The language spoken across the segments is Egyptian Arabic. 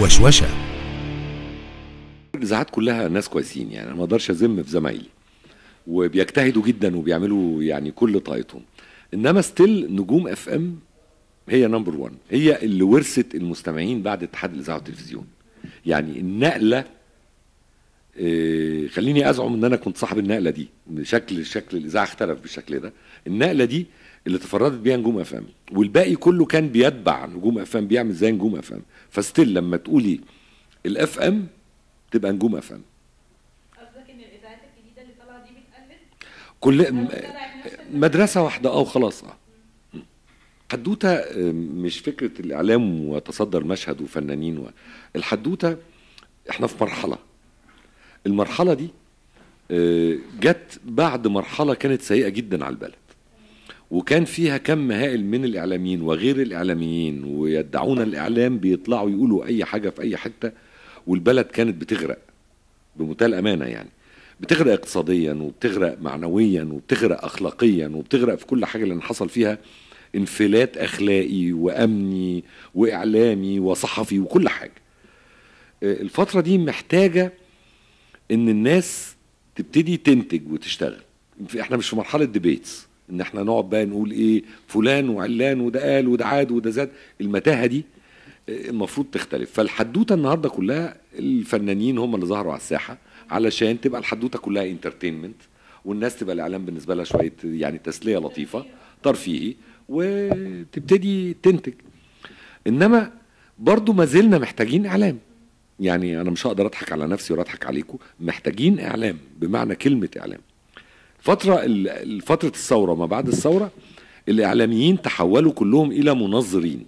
وشوشة الاذاعات كلها ناس كويسين يعني انا ما اقدرش اذم في زمايلي وبيجتهدوا جدا وبيعملوا يعني كل طاقتهم انما ستيل نجوم اف ام هي نمبر 1 هي اللي ورثت المستمعين بعد اتحاد الاذاعه والتلفزيون يعني النقله آه، خليني ازعم ان انا كنت صاحب النقله دي شكل شكل الاذاعه اختلف بالشكل ده النقله دي اللي تفردت بيها نجوم اف ام والباقي كله كان بيتبع نجوم اف ام بيعمل زي نجوم اف ام فستيل لما تقولي الاف ام تبقى نجوم اف ام قصدك ان الاذاعات الجديده اللي طالعه دي بتقلد كل م- بتتابع نفس مدرسه واحده اه وخلاص اه حدوته آه، مش فكره الاعلام وتصدر مشهد وفنانين و... الحدوته احنا في مرحله المرحله دي آه، جت بعد مرحله كانت سيئه جدا على البلد وكان فيها كم هائل من الاعلاميين وغير الاعلاميين ويدعون الاعلام بيطلعوا يقولوا اي حاجه في اي حته والبلد كانت بتغرق بمنتهى الامانه يعني بتغرق اقتصاديا وبتغرق معنويا وبتغرق اخلاقيا وبتغرق في كل حاجه لان حصل فيها انفلات اخلاقي وامني واعلامي وصحفي وكل حاجه آه، الفتره دي محتاجه ان الناس تبتدي تنتج وتشتغل احنا مش في مرحله ديبيتس ان احنا نقعد بقى نقول ايه فلان وعلان وده قال وده عاد وده زاد المتاهه دي آه، المفروض تختلف فالحدوته النهارده كلها الفنانين هم اللي ظهروا على الساحه علشان تبقى الحدوته كلها انترتينمنت والناس تبقى الاعلام بالنسبه لها شويه يعني تسليه لطيفه ترفيهي وتبتدي تنتج انما برضو ما زلنا محتاجين اعلام يعني انا مش هقدر اضحك على نفسي ولا اضحك عليكم محتاجين اعلام بمعنى كلمه اعلام فتره ال- فتره الثوره ما بعد الثوره الاعلاميين تحولوا كلهم الى منظرين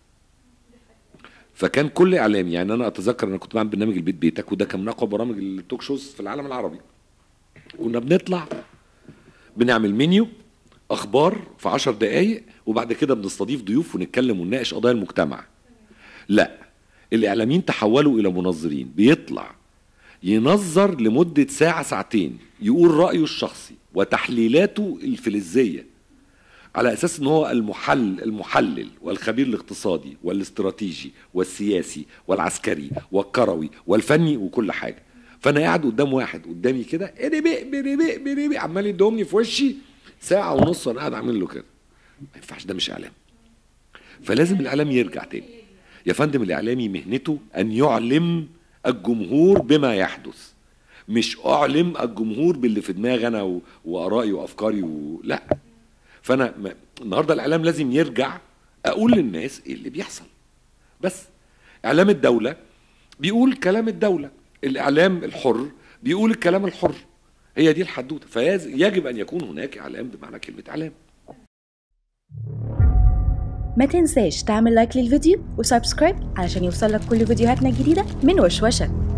فكان كل اعلامي يعني انا اتذكر انا كنت بعمل برنامج البيت بيتك وده كان من اقوى برامج التوك شوز في العالم العربي كنا بنطلع بنعمل منيو اخبار في عشر دقايق وبعد كده بنستضيف ضيوف ونتكلم ونناقش قضايا المجتمع لا الاعلاميين تحولوا الى منظرين بيطلع ينظر لمده ساعه ساعتين يقول رايه الشخصي وتحليلاته الفلزيه على اساس ان هو المحل المحلل والخبير الاقتصادي والاستراتيجي والسياسي والعسكري والكروي والفني وكل حاجه فانا قاعد قدام واحد قدامي كده بريبي بريبي بريبي عمال يدومني في وشي ساعه ونص وانا قاعد اعمل له كده ما ينفعش ده مش اعلام فلازم الاعلام يرجع تاني يا فندم الاعلامي مهنته ان يعلم الجمهور بما يحدث مش اعلم الجمهور باللي في دماغي انا و- وارائي وافكاري و... لا فانا ما... النهارده الاعلام لازم يرجع اقول للناس ايه اللي بيحصل بس اعلام الدوله بيقول كلام الدوله الاعلام الحر بيقول الكلام الحر هي دي الحدوته فيجب ان يكون هناك اعلام بمعنى كلمه اعلام ما تنساش تعمل لايك للفيديو وسبسكرايب علشان يوصلك كل فيديوهاتنا الجديدة من وشوشة